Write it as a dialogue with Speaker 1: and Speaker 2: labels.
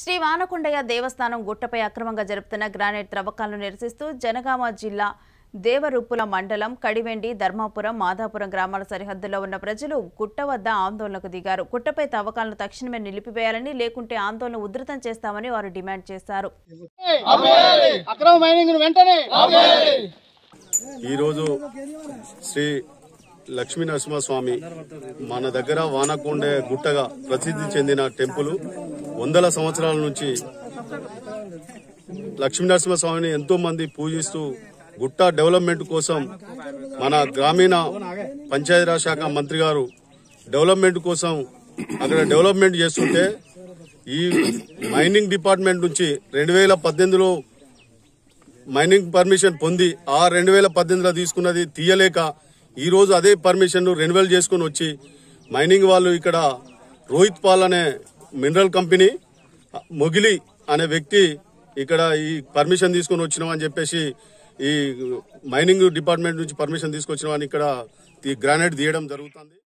Speaker 1: శ్రీ వానకొండయ్య దేవస్థానం గుట్టపై అక్రమంగా జరుపుతున్న గ్రానైట్ త్రవ్వకాలను నిరసిస్తూ జనగామ జిల్లా దేవరుప్పుల మండలం కడివెండి ధర్మాపురం మాదాపురం గ్రామాల సరిహద్దుల్లో ఉన్న ప్రజలు గుట్ట వద్ద ఆందోళనకు దిగారు గుట్టపై తవ్వకాలను తక్షణమే నిలిపివేయాలని లేకుంటే ఆందోళన ఉధృతం చేస్తామని వారు డిమాండ్ చేశారు
Speaker 2: అక్రమ మైనింగ్ వెంటనే
Speaker 3: ఈరోజు శ్రీ లక్ష్మీ నరసింహస్వామి మన దగ్గర వానకొండే గుట్టగా ప్రసిద్ధి చెందిన టెంపుల్ వందల సంవత్సరాల నుంచి లక్ష్మీ నరసింహస్వామిని ఎంతో మంది పూజిస్తూ గుట్ట డెవలప్మెంట్ కోసం మన గ్రామీణ పంచాయతీరాజ్ శాఖ మంత్రి గారు డెవలప్మెంట్ కోసం అక్కడ డెవలప్మెంట్ చేస్తుంటే ఈ మైనింగ్ డిపార్ట్మెంట్ నుంచి రెండు వేల పద్దెనిమిదిలో మైనింగ్ పర్మిషన్ పొంది ఆ రెండు వేల పద్దెనిమిదిలో తీసుకున్నది తీయలేక ఈ రోజు అదే పర్మిషన్ రెన్యువల్ చేసుకుని వచ్చి మైనింగ్ వాళ్ళు ఇక్కడ రోహిత్ పాల్ అనే మినరల్ కంపెనీ మొగిలి అనే వ్యక్తి ఇక్కడ ఈ పర్మిషన్ తీసుకుని వచ్చినామని చెప్పేసి ఈ మైనింగ్ డిపార్ట్మెంట్ నుంచి పర్మిషన్ తీసుకొచ్చినామని ఇక్కడ ఈ గ్రానైట్ తీయడం జరుగుతుంది